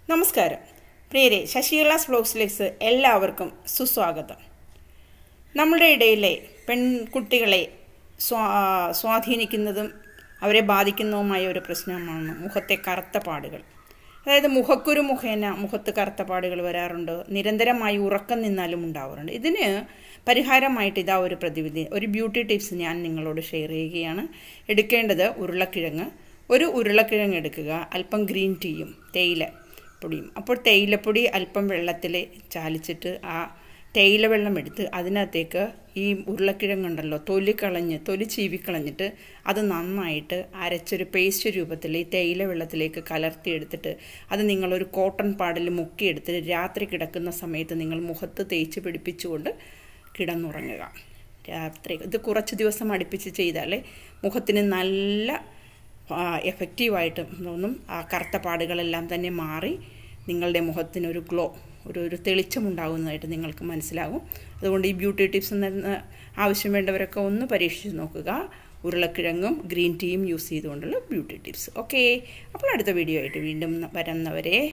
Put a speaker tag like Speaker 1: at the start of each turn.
Speaker 1: നമസ്കാരം പ്രിയരെ ശശികലാസ് വ്ലോഗ്സിലേക്ക് എല്ലാവർക്കും സുസ്വാഗതം നമ്മുടെ ഇടയിലെ പെൺകുട്ടികളെ സ്വാ സ്വാധീനിക്കുന്നതും അവരെ ബാധിക്കുന്നതുമായ ഒരു പ്രശ്നമാണ് മുഖത്തെ കറുത്ത പാടുകൾ അതായത് മുഖക്കുരു മുഖേന മുഖത്ത് കറുത്ത പാടുകൾ വരാറുണ്ട് നിരന്തരമായി ഉറക്കം നിന്നാലും ഉണ്ടാവാറുണ്ട് ഇതിന് പരിഹാരമായിട്ട് ഇതാ ഒരു പ്രതിവിധി ഒരു ബ്യൂട്ടി ടിപ്സ് ഞാൻ നിങ്ങളോട് ഷെയർ ചെയ്യുകയാണ് എടുക്കേണ്ടത് ഉരുളക്കിഴങ്ങ് ഒരു ഉരുളക്കിഴങ്ങ് എടുക്കുക അല്പം ഗ്രീൻ ടീയും തേയില പൊടിയും അപ്പോൾ തേയിലപ്പൊടി അല്പം വെള്ളത്തിൽ ചാലിച്ചിട്ട് ആ തേയില വെള്ളം എടുത്ത് അതിനകത്തേക്ക് ഈ ഉരുളക്കിഴങ്ങുണ്ടല്ലോ തൊലി കളഞ്ഞ് തൊലി ചീവിക്കളഞ്ഞിട്ട് അത് നന്നായിട്ട് അരച്ചൊരു പേസ്റ്റ് രൂപത്തിൽ ഈ തേയില വെള്ളത്തിലേക്ക് കലർത്തിയെടുത്തിട്ട് അത് നിങ്ങളൊരു കോട്ടൺ പാടിൽ മുക്കിയെടുത്തിട്ട് രാത്രി കിടക്കുന്ന സമയത്ത് നിങ്ങൾ മുഖത്ത് തേച്ച് പിടിപ്പിച്ചുകൊണ്ട് കിടന്നുറങ്ങുക രാത്രി ഇത് കുറച്ച് ദിവസം അടുപ്പിച്ച് ചെയ്താൽ മുഖത്തിന് നല്ല എഫക്റ്റീവായിട്ട് തോന്നും ആ കറുത്ത പാടുകളെല്ലാം തന്നെ മാറി നിങ്ങളുടെ മുഖത്തിനൊരു ഗ്ലോ ഒരു ഒരു തെളിച്ചമുണ്ടാകുന്നതായിട്ട് നിങ്ങൾക്ക് മനസ്സിലാകും അതുകൊണ്ട് ഈ ബ്യൂട്ടി ടിപ്സ് എന്ന ആവശ്യം വേണ്ടവരൊക്കെ ഒന്ന് പരീക്ഷിച്ച് നോക്കുക ഉരുളക്കിഴങ്ങും ഗ്രീൻ ടീയും യൂസ് ചെയ്തുകൊണ്ടുള്ള ബ്യൂട്ടി ടിപ്സ് ഓക്കെ അപ്പോൾ അടുത്ത വീഡിയോ ആയിട്ട് വീണ്ടും വരുന്നവരെ